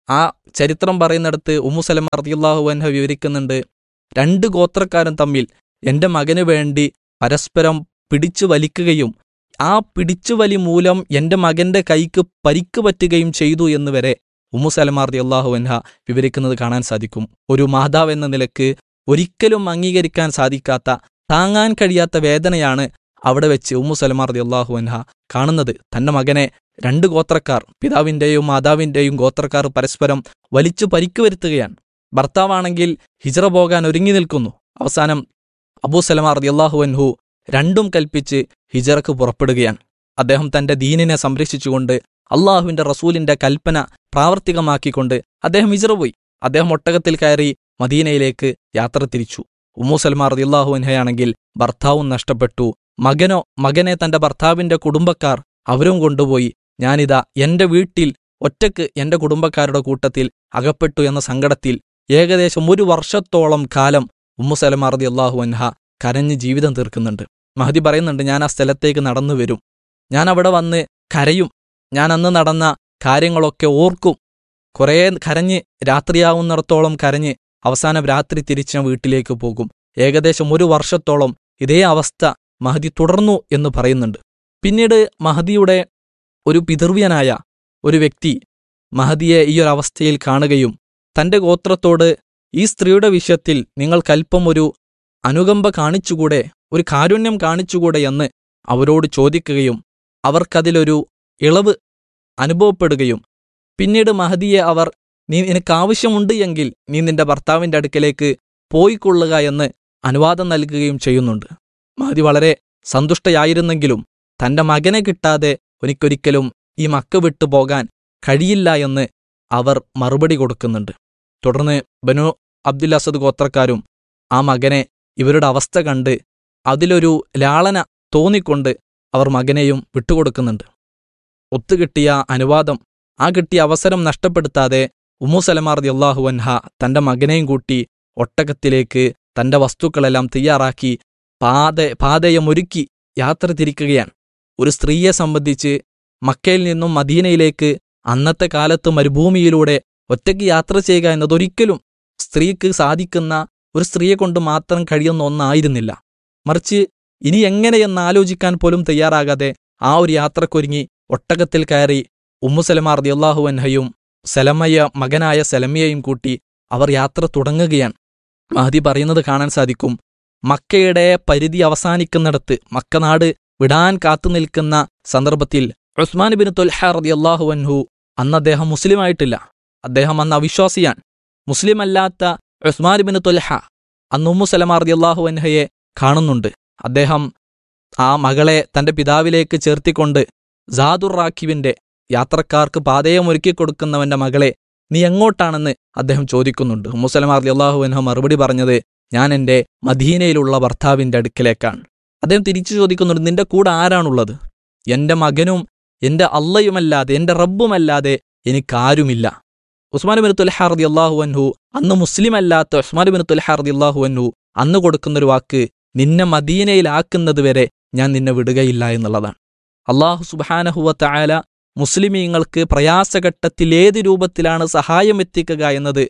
ആ ചരിത്രം പറയുന്നിടത്ത് ഉമ്മു സലമ റളിയല്ലാഹു അൻഹ വിവരിക്കുന്നുണ്ട് രണ്ട് ഗോത്രക്കാരും തമ്മിൽ എൻ്റെ മകന് വേണ്ടി പരസ്പരം പിടിച്ചു വലിക്കുകയും ആ പിടിച്ചുവലി മൂലം എൻ്റെ മകന്റെ കൈക്ക് പരിക്ക് പറ്റുകയും ചെയ്തു എന്ന് വരെ ഉമ്മു സലമ റളിയല്ലാഹു അൻഹ വിവരിക്കുന്നത് കാണാൻ സാധിക്കും ഒരു മാതാവ് എന്ന നിലക്ക് ഒരിക്കലും അംഗീകരിക്കാൻ സാധിക്കാത്ത താങ്ങാൻ കഴിയാത്ത വേദനയാണ് അവിടെ വെച്ച് ഉമ്മു സലമ റളിയല്ലാഹു അൻഹ കാണുന്നത് തന്റെ മകനെ രണ്ട് ഗോത്രക്കാർ പിതാവിന്റെയും മാതാവിന്റെയും ഗോത്രക്കാർ പരസ്പരം വലിച്ചു പരിക്ക് വരുത്തുകയാണ് ഭർത്താവാണെങ്കിൽ ഹിജറ പോകാൻ ഒരുങ്ങി നിൽക്കുന്നു അവസാനം അബൂ സലമ റളിയല്ലാഹു അൻഹു രണ്ടും കൽപ്പിച്ച് ഹിജറക്ക് പുറപ്പെടുകയാണ് അദ്ദേഹം തന്റെ ദീനിനെ സംരക്ഷിച്ചുകൊണ്ട് അള്ളാഹുവിന്റെ റസൂലിന്റെ കൽപ്പന പ്രാവർത്തികമാക്കിക്കൊണ്ട് അദ്ദേഹം ഹിജറ പോയി അദ്ദേഹം ഒട്ടകത്തിൽ കയറി മദീനയിലേക്ക് യാത്ര തിരിച്ചു ഉമ്മു സൽമാർ റളിയല്ലാഹു അൻഹയാണെങ്കിൽ ഭർത്താവും നഷ്ടപ്പെട്ടു മകനോ മകനെ തന്റെ ഭർത്താവിന്റെ കുടുംബക്കാർ അവരും കൊണ്ടുപോയി ഞാനിതാ എന്റെ വീട്ടിൽ ഒറ്റക്ക് എന്റെ കുടുംബക്കാരുടെ കൂട്ടത്തിൽ അകപ്പെട്ടു എന്ന സങ്കടത്തിൽ ഏകദേശം ഒരു വർഷത്തോളം കാലം ഉമ്മു സലമ റളിയല്ലാഹു അൻഹ കരഞ്ഞ് ജീവിതം തീർക്കുന്നുണ്ട് മഹദി പറയുന്നുണ്ട് ഞാൻ ആ സ്ഥലത്തേക്ക് നടന്നു വരും ഞാൻ അവിടെ വന്ന് കരയും ഞാൻ അന്ന് നടന്ന കാര്യങ്ങളൊക്കെ ഓർക്കും കുറേ കരഞ്ഞ് രാത്രിയാവുന്നിടത്തോളം കരഞ്ഞ് അവസാനം രാത്രി തിരിച്ച് ഞാൻ വീട്ടിലേക്ക് പോകും ഏകദേശം ഒരു വർഷത്തോളം ഇതേ അവസ്ഥ മഹദി തുടർന്നു എന്ന് പറയുന്നുണ്ട് പിന്നീട് മഹദിയുടെ ഒരു പിതൃവ്യനായ ഒരു വ്യക്തി മഹദിയെ ഈ ഒരു അവസ്ഥയിൽ കാണുകയും തന്റെ ഗോത്രത്തോട് ഈ സ്ത്രീയുടെ വിഷയത്തിൽ നിങ്ങൾക്കല്പം ഒരു അനുകമ്പ കാണിച്ചുകൂടെ ഒരു കാരുണ്യം കാണിച്ചുകൂടെ എന്ന് അവരോട് ചോദിക്കുകയും അവർക്കതിലൊരു ഇളവ് അനുഭവപ്പെടുകയും പിന്നീട് മഹദിയെ അവർ നീ നിനക്ക് ആവശ്യമുണ്ട് എങ്കിൽ നീ നിന്റെ ഭർത്താവിന്റെ അടുക്കലേക്ക് പോയിക്കൊള്ളുക എന്ന് അനുവാദം നൽകുകയും ചെയ്യുന്നുണ്ട് മഹദി വളരെ സന്തുഷ്ടയായിരുന്നെങ്കിലും തന്റെ മകനെ കിട്ടാതെ എനിക്കൊരിക്കലും ഈ മക്ക വിട്ടു പോകാൻ കഴിയില്ല എന്ന് അവർ മറുപടി കൊടുക്കുന്നുണ്ട് തുടർന്ന് ബനു അബ്ദുൽ അസദ് ഗോത്രക്കാരും ആ മകനെ ഇവരുടെ അവസ്ഥ കണ്ട് അതിലൊരു ലാളന തോന്നിക്കൊണ്ട് അവർ മകനെയും വിട്ടുകൊടുക്കുന്നുണ്ട് ഒത്തുകിട്ടിയ അനുവാദം ആ കിട്ടിയ അവസരം നഷ്ടപ്പെടുത്താതെ ഉമ്മു സലമാർദി അള്ളാഹു അൻഹ തന്റെ മകനെയും കൂട്ടി ഒട്ടകത്തിലേക്ക് തന്റെ വസ്തുക്കളെല്ലാം തയ്യാറാക്കി പാത പാതയമൊരുക്കി യാത്ര തിരിക്കുകയാണ് ഒരു സ്ത്രീയെ സംബന്ധിച്ച് മക്കയിൽ നിന്നും മദീനയിലേക്ക് അന്നത്തെ കാലത്ത് മരുഭൂമിയിലൂടെ ഒറ്റയ്ക്ക് യാത്ര ചെയ്യുക എന്നതൊരിക്കലും സ്ത്രീക്ക് സാധിക്കുന്ന ഒരു സ്ത്രീയെ കൊണ്ട് മാത്രം കഴിയുന്ന ഒന്നായിരുന്നില്ല മറിച്ച് ഇനി എങ്ങനെയെന്ന് ആലോചിക്കാൻ പോലും തയ്യാറാകാതെ ആ ഒരു യാത്രക്കൊരുങ്ങി ഒട്ടകത്തിൽ കയറി ഉമ്മുസലമാർ ദിയല്ലാഹു അൻഹയും സലമയ മകനായ സലമിയയും കൂട്ടി അവർ യാത്ര തുടങ്ങുകയാണ് മഹദി പറയുന്നത് കാണാൻ സാധിക്കും മക്കയുടെ പരിധി അവസാനിക്കുന്നിടത്ത് മക്കനാട് വിടാൻ കാത്തു നിൽക്കുന്ന സന്ദർഭത്തിൽ ഉസ്മാൻ ബിൻ തുൽഹ റളിയല്ലാഹു അൻഹു അന്ന് അദ്ദേഹം മുസ്ലിമായിട്ടില്ല അദ്ദേഹം അന്ന് അവിശ്വാസിയാൻ മുസ്ലിം അല്ലാത്ത ഉസ്മാൻ ബിൻ തുൽഹ അന്ന് ഉമ്മു സലമാർ റളിയല്ലാഹു അൻഹയെ കാണുന്നുണ്ട് അദ്ദേഹം ആ മകളെ തന്റെ പിതാവിലേക്ക് ചേർത്തിക്കൊണ്ട് ജാദുർ റാഖിബിന്റെ യാത്രക്കാർക്ക് പാതയമൊരുക്കി കൊടുക്കുന്നവന്റെ മകളെ നീ എങ്ങോട്ടാണെന്ന് അദ്ദേഹം ചോദിക്കുന്നുണ്ട് മുസലമാർ അള്ളാഹു അൻഹ മറുപടി പറഞ്ഞത് ഞാൻ എൻ്റെ മദീനയിലുള്ള ഭർത്താവിന്റെ അടുക്കലേക്കാണ് അദ്ദേഹം തിരിച്ചു ചോദിക്കുന്നുണ്ട് നിന്റെ കൂടെ ആരാണുള്ളത് എൻ്റെ മകനും എൻ്റെ അള്ളയുമല്ലാതെ എൻ്റെ റബ്ബുമല്ലാതെ എനിക്കാരുമില്ല ഉസ്മാൻ ബിൻ തുൽഹാർദി അള്ളാഹു അൻഹു അന്ന് മുസ്ലിം അല്ലാത്ത ഉസ്മാൻ ബിൻ തുൽഹാർദി അള്ളാഹു അൻഹു അന്ന് കൊടുക്കുന്നൊരു വാക്ക് നിന്നെ മദീനയിലാക്കുന്നത് വരെ ഞാൻ നിന്നെ വിടുകയില്ല എന്നുള്ളതാണ് അള്ളാഹു സുബാനഹുവ തായാല മുസ്ലിമീങ്ങൾക്ക് പ്രയാസഘട്ടത്തിൽ ഏത് രൂപത്തിലാണ് സഹായം എത്തിക്കുക എന്നത്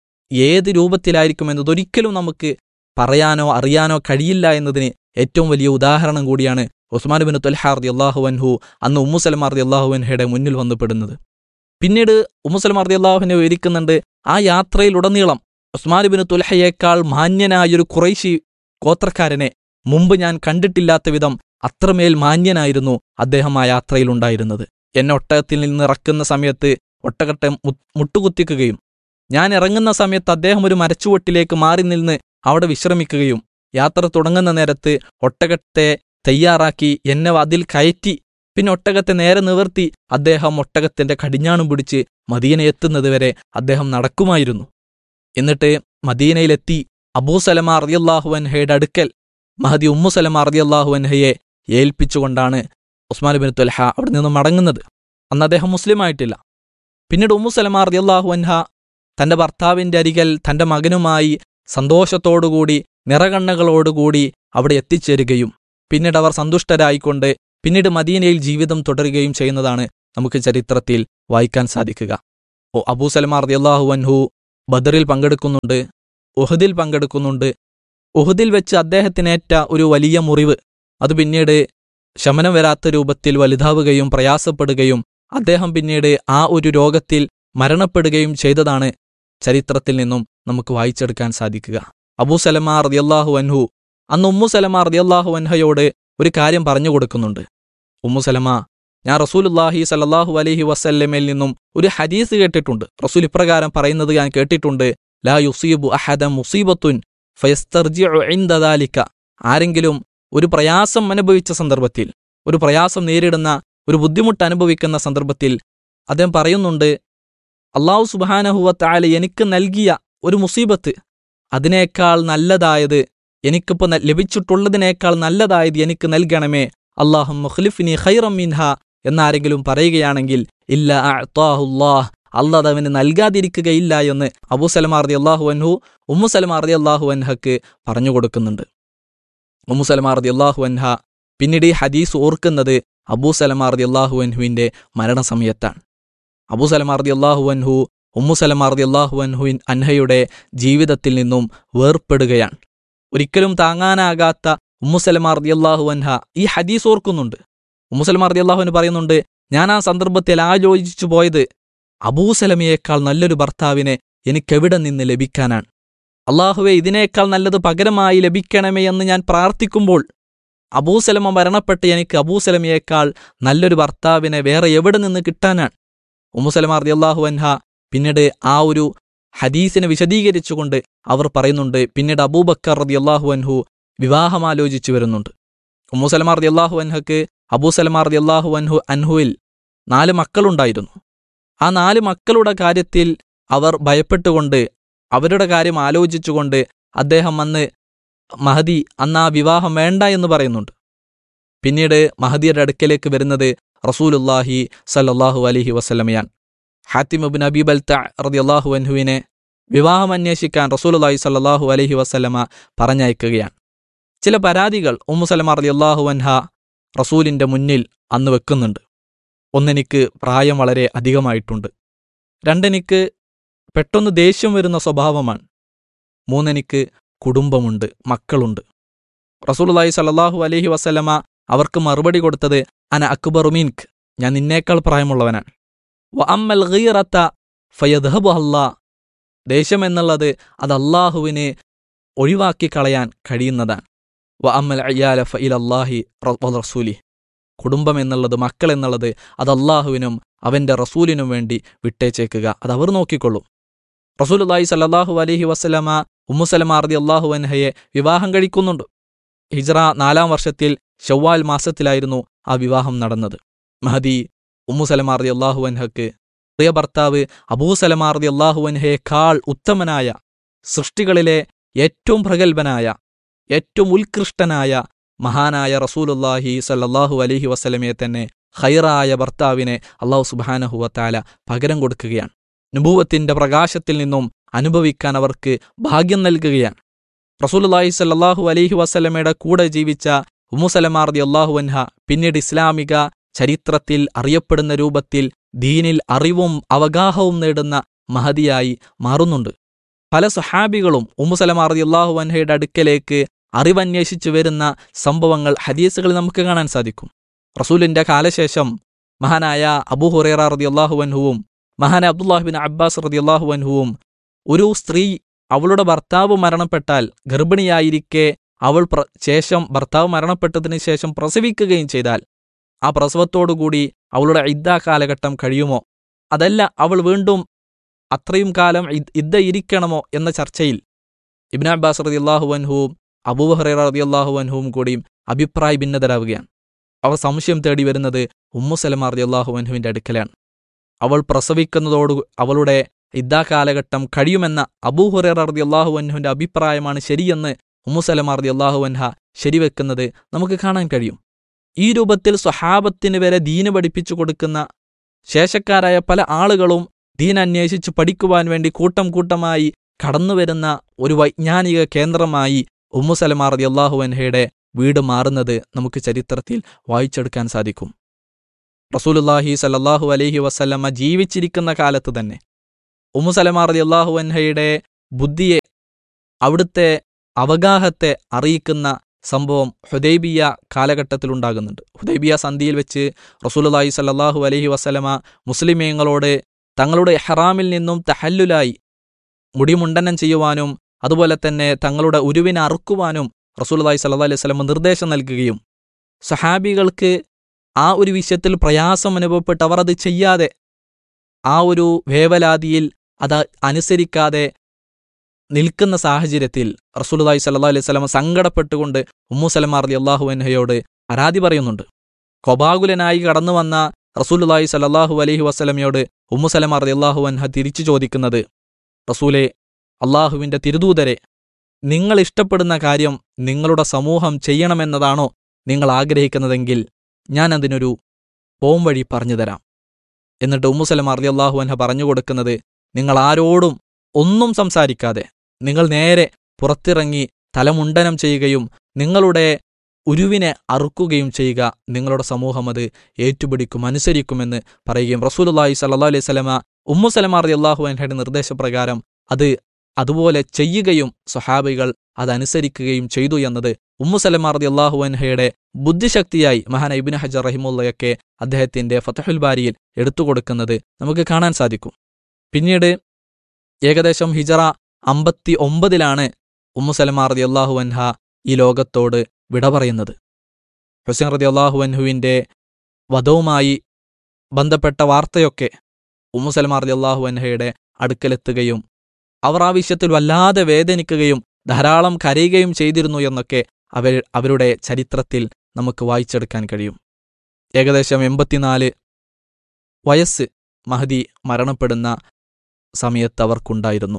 ഏത് രൂപത്തിലായിരിക്കും എന്നത് ഒരിക്കലും നമുക്ക് പറയാനോ അറിയാനോ കഴിയില്ല എന്നതിന് ഏറ്റവും വലിയ ഉദാഹരണം കൂടിയാണ് ഉസ്മാൻ ബിൻ തുൽഹാർദി അള്ളാഹു അൻഹു അന്ന് ഉമ്മുസലമാർദി അള്ളാഹു അൻഹയുടെ മുന്നിൽ വന്ന് പെടുന്നത് പിന്നീട് ഉമ്മുസലമാർദി അള്ളാഹുവിനെ വിവരിക്കുന്നുണ്ട് ആ യാത്രയിലുടനീളം ഉസ്മാൻ ബിൻ തുൽഹയേക്കാൾ മാന്യനായൊരു കുറൈശി ഗോത്രക്കാരനെ മുമ്പ് ഞാൻ കണ്ടിട്ടില്ലാത്ത വിധം അത്രമേൽ മാന്യനായിരുന്നു അദ്ദേഹം ആ യാത്രയിലുണ്ടായിരുന്നത് എന്നെ ഒട്ടകത്തിൽ നിന്ന് ഇറക്കുന്ന സമയത്ത് ഒട്ടകത്തെ മു- മുട്ടുകുത്തിക്കുകയും ഞാൻ ഇറങ്ങുന്ന സമയത്ത് അദ്ദേഹം ഒരു മരച്ചുവട്ടിലേക്ക് മാറി നിന്ന് അവിടെ വിശ്രമിക്കുകയും യാത്ര തുടങ്ങുന്ന നേരത്ത് ഒട്ടകത്തെ തയ്യാറാക്കി എന്നെ അതിൽ കയറ്റി പിന്നെ ഒട്ടകത്തെ നേരെ നിവർത്തി അദ്ദേഹം ഒട്ടകത്തിന്റെ കടിഞ്ഞാണും പിടിച്ച് മദീന എത്തുന്നതുവരെ അദ്ദേഹം നടക്കുമായിരുന്നു എന്നിട്ട് മദീനയിലെത്തി അബൂ സലമ അറിയല്ലാഹു അൻഹയുടെ അടുക്കൽ മഹദി ഉമ്മു സലമ അറിയല്ലാഹു അൻഹയെ ഏൽപ്പിച്ചുകൊണ്ടാണ് ഉസ്മാൻ ബിൻ തുൽഹ അവിടെ നിന്ന് മടങ്ങുന്നത് അന്ന് അദ്ദേഹം മുസ്ലിം ആയിട്ടില്ല പിന്നീട് ഉമ്മു സലമ അറിയല്ലാഹു അൻഹ തന്റെ ഭർത്താവിന്റെ അരികൽ തന്റെ മകനുമായി സന്തോഷത്തോടുകൂടി നിറകണ്ണുകളോടുകൂടി അവിടെ എത്തിച്ചേരുകയും പിന്നീട് അവർ സന്തുഷ്ടരായിക്കൊണ്ട് പിന്നീട് മദീനയിൽ ജീവിതം തുടരുകയും ചെയ്യുന്നതാണ് നമുക്ക് ചരിത്രത്തിൽ വായിക്കാൻ സാധിക്കുക ഓ അബൂ സലമാർ റളിയല്ലാഹു അൻഹു ബദറിൽ പങ്കെടുക്കുന്നുണ്ട് ഉഹദിൽ പങ്കെടുക്കുന്നുണ്ട് ഉഹദിൽ വെച്ച് അദ്ദേഹത്തിനേറ്റ ഒരു വലിയ മുറിവ് അത് പിന്നീട് ശമനം വരാത്ത രൂപത്തിൽ വലുതാവുകയും പ്രയാസപ്പെടുകയും അദ്ദേഹം പിന്നീട് ആ ഒരു രോഗത്തിൽ മരണപ്പെടുകയും ചെയ്തതാണ് ചരിത്രത്തിൽ നിന്നും നമുക്ക് വായിച്ചെടുക്കാൻ സാധിക്കുക അബൂ സലമാ റളിയല്ലാഹു അൻഹു അന്ന് ഉമ്മു സലമ റളിയല്ലാഹു അൻഹയോട് ഒരു കാര്യം പറഞ്ഞു കൊടുക്കുന്നുണ്ട് ഉമ്മു സലമ ഞാൻ റസൂലുല്ലാഹി സല്ലല്ലാഹു അലൈഹി വസല്ലമയിൽ നിന്നും ഒരു ഹദീസ് കേട്ടിട്ടുണ്ട് റസൂൽ ഇപ്രകാരം പറയുന്നത് ഞാൻ കേട്ടിട്ടുണ്ട് ലാ യുസീബു അഹദ മുസീബത്തുൻ ഫയസ്തർജിഉ ഇൻദ ദാലിക ആരെങ്കിലും ഒരു പ്രയാസം അനുഭവിച്ച സന്ദർഭത്തിൽ ഒരു പ്രയാസം നേരിടുന്ന ഒരു ബുദ്ധിമുട്ട് അനുഭവിക്കുന്ന സന്ദർഭത്തിൽ അദ്ദേഹം പറയുന്നുണ്ട് അള്ളാഹു സുബാനഹുവ താല എനിക്ക് നൽകിയ ഒരു മുസീബത്ത് അതിനേക്കാൾ നല്ലതായത് എനിക്കിപ്പോൾ ന- ലഭിച്ചിട്ടുള്ളതിനേക്കാൾ നല്ലതായത് എനിക്ക് നൽകണമേ അള്ളാഹു മുഖ്ലിഫിനി ഖൈറം മിൻഹ എന്നാരെങ്കിലും പറയുകയാണെങ്കിൽ ഇല്ല അഅ്താഹുല്ലാഹ് അള്ളാഹ് അത് അവന് നൽകാതിരിക്കുകയില്ല എന്ന് അബൂ സലമാർ റതി അള്ളാഹു അൻഹു ഉമ്മു സലമാർ റതി അള്ളാഹു അൻഹക്ക് പറഞ്ഞു കൊടുക്കുന്നുണ്ട് ഉമ്മു സലമാർ റതി അള്ളാഹു അൻഹ പിന്നീട് ഈ ഹദീസ് ഓർക്കുന്നത് അബൂ സലമാർ റതി അള്ളാഹു അൻഹുവിന്റെ മരണസമയത്താണ് അബൂ സലമാർ റതി അള്ളാഹു അൻഹു ഉമ്മു സലമാർ റതി അള്ളാഹു അൻഹുവിൻ അൻഹയുടെ ജീവിതത്തിൽ നിന്നും വേർപ്പെടുകയാണ് ഒരിക്കലും താങ്ങാനാകാത്ത ഉമ്മു സലമാർ റതി അള്ളാഹു അൻഹ ഈ ഹദീസ് ഓർക്കുന്നുണ്ട് ഉമ്മു സലമാർ റതി അള്ളാഹുവിന് പറയുന്നുണ്ട് ഞാൻ ആ സന്ദർഭത്തിൽ ആലോചിച്ചു പോയത് അബൂസലമയേക്കാൾ നല്ലൊരു ഭർത്താവിനെ എനിക്കെവിടെ നിന്ന് ലഭിക്കാനാണ് അള്ളാഹുവെ ഇതിനേക്കാൾ നല്ലത് പകരമായി ലഭിക്കണമേ എന്ന് ഞാൻ പ്രാർത്ഥിക്കുമ്പോൾ അബൂസലമ മരണപ്പെട്ട് എനിക്ക് അബൂസലമയേക്കാൾ നല്ലൊരു ഭർത്താവിനെ വേറെ എവിടെ നിന്ന് കിട്ടാനാണ് ഉമ്മുസലമ റളിയല്ലാഹു അൻഹ പിന്നീട് ആ ഒരു ഹദീസിനെ വിശദീകരിച്ചുകൊണ്ട് അവർ പറയുന്നുണ്ട് പിന്നീട് അബൂബക്കർ റളിയല്ലാഹു അൻഹു വിവാഹം ആലോചിച്ചു വരുന്നുണ്ട് ഉമ്മുസലമ റളിയല്ലാഹു അൻഹക്ക് അബൂസലമ റളിയല്ലാഹു അൻഹു അൻഹുവിൽ നാല് മക്കളുണ്ടായിരുന്നു ആ നാല് മക്കളുടെ കാര്യത്തിൽ അവർ ഭയപ്പെട്ടുകൊണ്ട് അവരുടെ കാര്യം ആലോചിച്ചുകൊണ്ട് അദ്ദേഹം അന്ന് മഹദി അന്ന് ആ വിവാഹം വേണ്ട എന്ന് പറയുന്നുണ്ട് പിന്നീട് മഹദിയുടെ അടുക്കലേക്ക് വരുന്നത് റസൂലുല്ലാഹി സല്ലല്ലാഹു അലൈഹി വസല്ലമയാണ് ഹാത്തിമുബിൻ അബീബൽ റളിയല്ലാഹു അൻഹുവിനെ വിവാഹം അന്വേഷിക്കാൻ റസൂലുല്ലാഹി സല്ലല്ലാഹു അലൈഹി വസല്ലമ പറഞ്ഞയക്കുകയാണ് ചില പരാതികൾ ഉമ്മുസലമ റളിയല്ലാഹു അൻഹ റസൂലിന്റെ മുന്നിൽ അന്ന് വെക്കുന്നുണ്ട് ഒന്നെനിക്ക് പ്രായം വളരെ അധികമായിട്ടുണ്ട് രണ്ടെനിക്ക് പെട്ടെന്ന് ദേഷ്യം വരുന്ന സ്വഭാവമാണ് മൂന്നെനിക്ക് കുടുംബമുണ്ട് മക്കളുണ്ട് റസൂലുള്ളാഹി സല്ലല്ലാഹു അലൈഹി വസല്ലമ അവർക്ക് മറുപടി കൊടുത്തത് അന അക്ബറു മീൻക് ഞാൻ നിന്നേക്കാൾ പ്രായമുള്ളവനാണ് വ അമ്മൽ ഗീറത്ത ഫയദ്ഹബു അല്ലാ ദേഷ്യം എന്നുള്ളത് അത് അള്ളാഹുവിനെ ഒഴിവാക്കി കളയാൻ കഴിയുന്നതാണ് വ അമ്മൽ അയ്യാല ഫഇലല്ലാഹി റസൂലി കുടുംബം എന്നുള്ളത് മക്കൾ എന്നുള്ളത് അത് അള്ളാഹുവിനും അവന്റെ റസൂലിനും വേണ്ടി വിട്ടേച്ചേക്കുക അത് അവർ നോക്കിക്കൊള്ളും റസൂലുല്ലാഹി സല്ലല്ലാഹു അലൈഹി വസല്ലമ ഉമ്മുസലമ റതി അള്ളാഹു അൻഹയെ വിവാഹം കഴിക്കുന്നുണ്ട് ഹിജ്റ നാലാം വർഷത്തിൽ ഷവ്വാൽ മാസത്തിലായിരുന്നു ആ വിവാഹം നടന്നത് മഹദി ഉമ്മുസലമ റതി അള്ളാഹു അൻഹക്ക് പ്രിയ ഭർത്താവ് അബൂസലമ റതി അള്ളാഹു അൻഹയേക്കാൾ ഉത്തമനായ സൃഷ്ടികളിലെ ഏറ്റവും പ്രഗത്ഭനായ ഏറ്റവും ഉത്കൃഷ്ടനായ മഹാനായ റസൂലുല്ലാഹി സല്ലല്ലാഹു അലൈഹി വസല്ലമയെ തന്നെ ഖൈറായ ഭർത്താവിനെ അള്ളാഹു സുബാനഹുവത്താല പകരം കൊടുക്കുകയാണ് നുബൂവത്തിന്റെ പ്രകാശത്തിൽ നിന്നും അനുഭവിക്കാൻ അവർക്ക് ഭാഗ്യം നൽകുകയാണ് റസൂലുല്ലാഹി സല്ലല്ലാഹു അലൈഹി വസല്ലമയുടെ കൂടെ ജീവിച്ച ഉമ്മുസലമാർദി അള്ളാഹു അൻഹ പിന്നീട് ഇസ്ലാമിക ചരിത്രത്തിൽ അറിയപ്പെടുന്ന രൂപത്തിൽ ദീനിൽ അറിവും അവഗാഹവും നേടുന്ന മഹതിയായി മാറുന്നുണ്ട് പല സുഹാബികളും ഉമ്മുസലമാർദി അള്ളാഹു അൻഹയുടെ അടുക്കലേക്ക് അറിവന്വേഷിച്ചു വരുന്ന സംഭവങ്ങൾ ഹദീസുകളിൽ നമുക്ക് കാണാൻ സാധിക്കും റസൂലിന്റെ കാലശേഷം മഹാനായ അബൂ ഹുറൈറ റതി അള്ളാഹുവൻഹുവും മഹാനായ അബ്ദുല്ലാഹിബിൻ അബ്ബാസ് റതി അള്ളാഹുവൻഹുവും ഒരു സ്ത്രീ അവളുടെ ഭർത്താവ് മരണപ്പെട്ടാൽ ഗർഭിണിയായിരിക്കെ അവൾ പ്ര- ശേഷം ഭർത്താവ് മരണപ്പെട്ടതിന് ശേഷം പ്രസവിക്കുകയും ചെയ്താൽ ആ പ്രസവത്തോടുകൂടി അവളുടെ ഇദ്ദ കാലഘട്ടം കഴിയുമോ അതല്ല അവൾ വീണ്ടും അത്രയും കാലം ഇദ്- ഇദ്ദ ഇരിക്കണമോ എന്ന ചർച്ചയിൽ ഇബ്ന അബ്ബാസ് റതി അള്ളാഹുവൻഹുവും അബൂഹറൈറ റതി അള്ളാഹുവൻഹുവും കൂടിയും അഭിപ്രായ ഭിന്നതരാവുകയാണ് അവർ സംശയം തേടി വരുന്നത് ഉമ്മുസലമ റതി അള്ളാഹുവൻഹുവിന്റെ അടുക്കലാണ് അവൾ പ്രസവിക്കുന്നതോട് അവളുടെ ഇദ്ദാ കാലഘട്ടം കഴിയുമെന്ന അബൂഹുറൈറ റതി അള്ളാഹുവൻഹുവിന്റെ അഭിപ്രായമാണ് ശരിയെന്ന് ഉമ്മുസലമ റതി അള്ളാഹുവൻഹ ശരിവെക്കുന്നത് നമുക്ക് കാണാൻ കഴിയും ഈ രൂപത്തിൽ സ്വഹാബത്തിന് വരെ ദീന് പഠിപ്പിച്ചു കൊടുക്കുന്ന ശേഷക്കാരായ പല ആളുകളും ദീൻ അന്വേഷിച്ച് പഠിക്കുവാൻ വേണ്ടി കൂട്ടം കൂട്ടമായി കടന്നുവരുന്ന ഒരു വൈജ്ഞാനിക കേന്ദ്രമായി ഉമ്മുസലമ റതി അള്ളാഹുവൻഹയുടെ വീട് മാറുന്നത് നമുക്ക് ചരിത്രത്തിൽ വായിച്ചെടുക്കാൻ സാധിക്കും റസൂലുല്ലാഹി സല്ലല്ലാഹു അലൈഹി വസല്ലമ്മ ജീവിച്ചിരിക്കുന്ന കാലത്ത് തന്നെ ഉമ്മു സലമ റതി അള്ളാഹു അൻഹയുടെ ബുദ്ധിയെ അവിടുത്തെ അവഗാഹത്തെ അറിയിക്കുന്ന സംഭവം ഹുദൈബിയ കാലഘട്ടത്തിലുണ്ടാകുന്നുണ്ട് ഹുദൈബിയ സന്ധിയിൽ വെച്ച് റസൂലുള്ളാഹി സല്ലല്ലാഹു അലൈഹി വസല്ലമ മുസ്ലിമീങ്ങളോട് തങ്ങളുടെ ഇഹ്റാമിൽ നിന്നും തഹല്ലുലായി മുടിമുണ്ടനം ചെയ്യുവാനും അതുപോലെ തന്നെ തങ്ങളുടെ ഉരുവിനെ അറുക്കുവാനും റസൂലുള്ളാഹി സല്ലല്ലാഹു അലൈഹി വസല്ലമ നിർദ്ദേശം നൽകുകയും സഹാബികൾക്ക് ആ ഒരു വിഷയത്തിൽ പ്രയാസം അനുഭവപ്പെട്ട് അവർ അത് ചെയ്യാതെ ആ ഒരു വേവലാതിയിൽ അത് അനുസരിക്കാതെ നിൽക്കുന്ന സാഹചര്യത്തിൽ റസൂലുള്ളാഹി സല്ലല്ലാഹു അലൈഹി വസല്ലമ സങ്കടപ്പെട്ടുകൊണ്ട് ഉമ്മു സലമ റളിയല്ലാഹു അൻഹയോട് പരാതി പറയുന്നുണ്ട് കൊബാകുലനായി കടന്നു വന്ന റസൂലുള്ളാഹി സല്ലല്ലാഹു അലൈഹി വസല്ലമയോട് ഉമ്മു സലമ റളിയല്ലാഹു അൻഹ തിരിച്ചു ചോദിക്കുന്നത് റസൂലെ അള്ളാഹുവിന്റെ തിരുദൂതരെ നിങ്ങൾ ഇഷ്ടപ്പെടുന്ന കാര്യം നിങ്ങളുടെ സമൂഹം ചെയ്യണമെന്നതാണോ നിങ്ങൾ ആഗ്രഹിക്കുന്നതെങ്കിൽ ഞാൻ അതിനൊരു പോംവഴി പറഞ്ഞു തരാം എന്നിട്ട് ഉമ്മുസലം അറിയാഹു അൻഹ പറഞ്ഞു കൊടുക്കുന്നത് നിങ്ങൾ ആരോടും ഒന്നും സംസാരിക്കാതെ നിങ്ങൾ നേരെ പുറത്തിറങ്ങി തലമുണ്ടനം ചെയ്യുകയും നിങ്ങളുടെ ഉരുവിനെ അറുക്കുകയും ചെയ്യുക നിങ്ങളുടെ സമൂഹം അത് ഏറ്റുപിടിക്കും അനുസരിക്കുമെന്ന് പറയുകയും റസൂലുള്ളാഹി സല്ലല്ലാഹു അലൈഹി സ്വലമ ഉമ്മു സലമ റളിയല്ലാഹു അൻഹയുടെ നിർദ്ദേശപ്രകാരം അത് അതുപോലെ ചെയ്യുകയും സ്വഹാബികൾ അതനുസരിക്കുകയും ചെയ്തു എന്നത് ഉമ്മു സലമ റളിയല്ലാഹു അൻഹയുടെ ബുദ്ധിശക്തിയായി മഹാൻ ഇബ്നു ഹജർ റഹിമുള്ളയൊക്കെ അദ്ദേഹത്തിന്റെ ഫതഹുൽ ബാരിയിൽ എടുത്തുകൊടുക്കുന്നത് നമുക്ക് കാണാൻ സാധിക്കും പിന്നീട് ഏകദേശം ഹിജറ അമ്പത്തി ഒമ്പതിലാണ് ഉമ്മു സലമ റളിയല്ലാഹു അൻഹ ഈ ലോകത്തോട് വിട പറയുന്നത് ഹുസൈൻ റളിയല്ലാഹു അൻഹുവിന്റെ വധവുമായി ബന്ധപ്പെട്ട വാർത്തയൊക്കെ ഉമ്മു സലമ റളിയല്ലാഹു അൻഹയുടെ അടുക്കലെത്തുകയും അവർ ആ വിഷയത്തിൽ വല്ലാതെ വേദനിക്കുകയും ധാരാളം കരയുകയും ചെയ്തിരുന്നു എന്നൊക്കെ അവർ അവരുടെ ചരിത്രത്തിൽ നമുക്ക് വായിച്ചെടുക്കാൻ കഴിയും ഏകദേശം എൺപത്തിനാല് വയസ്സ് മഹദി മരണപ്പെടുന്ന സമയത്ത് അവർക്കുണ്ടായിരുന്നു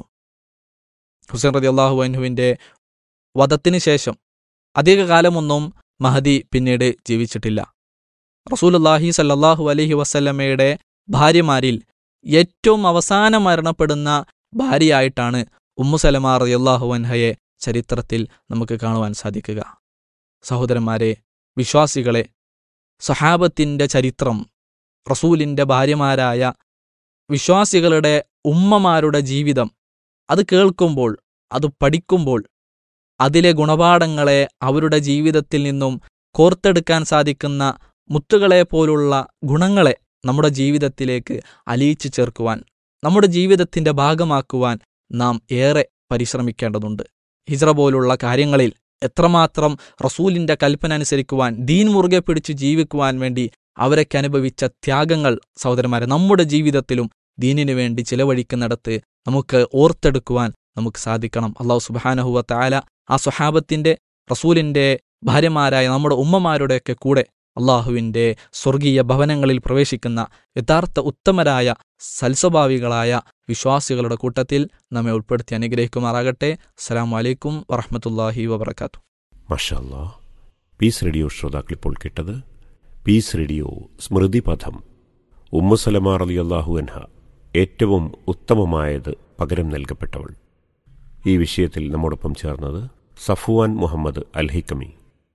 ഹുസൈൻ റതി അള്ളാഹു അൻഹുവിൻ്റെ വധത്തിന് ശേഷം അധികകാലമൊന്നും മഹദി പിന്നീട് ജീവിച്ചിട്ടില്ല റസൂലുല്ലാഹി സല്ലല്ലാഹു അലൈഹി വസല്ലമയുടെ ഭാര്യമാരിൽ ഏറ്റവും അവസാനം മരണപ്പെടുന്ന ഭാര്യയായിട്ടാണ് ഉമ്മു സലമ റളിയല്ലാഹു അൻഹയെ ചരിത്രത്തിൽ നമുക്ക് കാണുവാൻ സാധിക്കുക സഹോദരന്മാരെ വിശ്വാസികളെ സഹാബത്തിന്റെ ചരിത്രം റസൂലിന്റെ ഭാര്യമാരായ വിശ്വാസികളുടെ ഉമ്മമാരുടെ ജീവിതം അത് കേൾക്കുമ്പോൾ അത് പഠിക്കുമ്പോൾ അതിലെ ഗുണപാഠങ്ങളെ അവരുടെ ജീവിതത്തിൽ നിന്നും കോർത്തെടുക്കാൻ സാധിക്കുന്ന മുത്തുകളെ പോലുള്ള ഗുണങ്ങളെ നമ്മുടെ ജീവിതത്തിലേക്ക് അലിയിച്ചു ചേർക്കുവാൻ നമ്മുടെ ജീവിതത്തിന്റെ ഭാഗമാക്കുവാൻ നാം ഏറെ പരിശ്രമിക്കേണ്ടതുണ്ട് ഹിജ്റ പോലുള്ള കാര്യങ്ങളിൽ എത്രമാത്രം റസൂലിന്റെ കൽപ്പന അനുസരിക്കുവാൻ ദീൻ മുറുകെ പിടിച്ച് ജീവിക്കുവാൻ വേണ്ടി അവരൊക്കെ അനുഭവിച്ച ത്യാഗങ്ങൾ സഹോദരന്മാരെ നമ്മുടെ ജീവിതത്തിലും ദീനിനു വേണ്ടി ചിലവഴിക്കുന്നിടത്ത് നമുക്ക് ഓർത്തെടുക്കുവാൻ നമുക്ക് സാധിക്കണം അള്ളാഹു സുബാനഹുവ താല ആ സ്വഹാബത്തിന്റെ റസൂലിന്റെ ഭാര്യമാരായ നമ്മുടെ ഉമ്മമാരുടെയൊക്കെ കൂടെ അള്ളാഹുവിന്റെ സ്വർഗീയ ഭവനങ്ങളിൽ പ്രവേശിക്കുന്ന യഥാർത്ഥ ഉത്തമരായ സൽസ്വഭാവികളായ വിശ്വാസികളുടെ കൂട്ടത്തിൽ നമ്മെ ഉൾപ്പെടുത്തി അനുഗ്രഹിക്കുമാറാകട്ടെ അസ്സലാമു അലൈക്കും വറഹമത്തല്ലാഹി വബർക്കാത്തു മഷാല്ലാ പീസ് റേഡിയോ ശ്രോതാക്കൾ ഇപ്പോൾ കേട്ടത് പീസ് റേഡിയോ സ്മൃതിപഥം ഉമ്മുസലമ റലി അള്ളാഹു അൻഹ ഏറ്റവും ഉത്തമമായത് പകരം നൽകപ്പെട്ടവൾ ഈ വിഷയത്തിൽ നമ്മോടൊപ്പം ചേർന്നത് സഫുവാൻ മുഹമ്മദ് അൽഹിക്കമി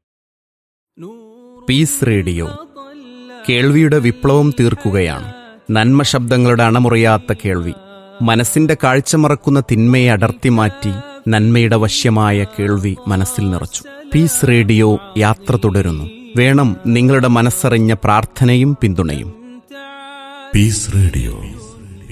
പീസ് റേഡിയോ കേൾവിയുടെ വിപ്ലവം തീർക്കുകയാണ് നന്മ ശബ്ദങ്ങളുടെ അണമുറിയാത്ത കേൾവി മനസ്സിന്റെ കാഴ്ച മറക്കുന്ന തിന്മയെ അടർത്തി മാറ്റി നന്മയുടെ വശ്യമായ കേൾവി മനസ്സിൽ നിറച്ചു പീസ് റേഡിയോ യാത്ര തുടരുന്നു വേണം നിങ്ങളുടെ മനസ്സറിഞ്ഞ പ്രാർത്ഥനയും പിന്തുണയും Peace Radio.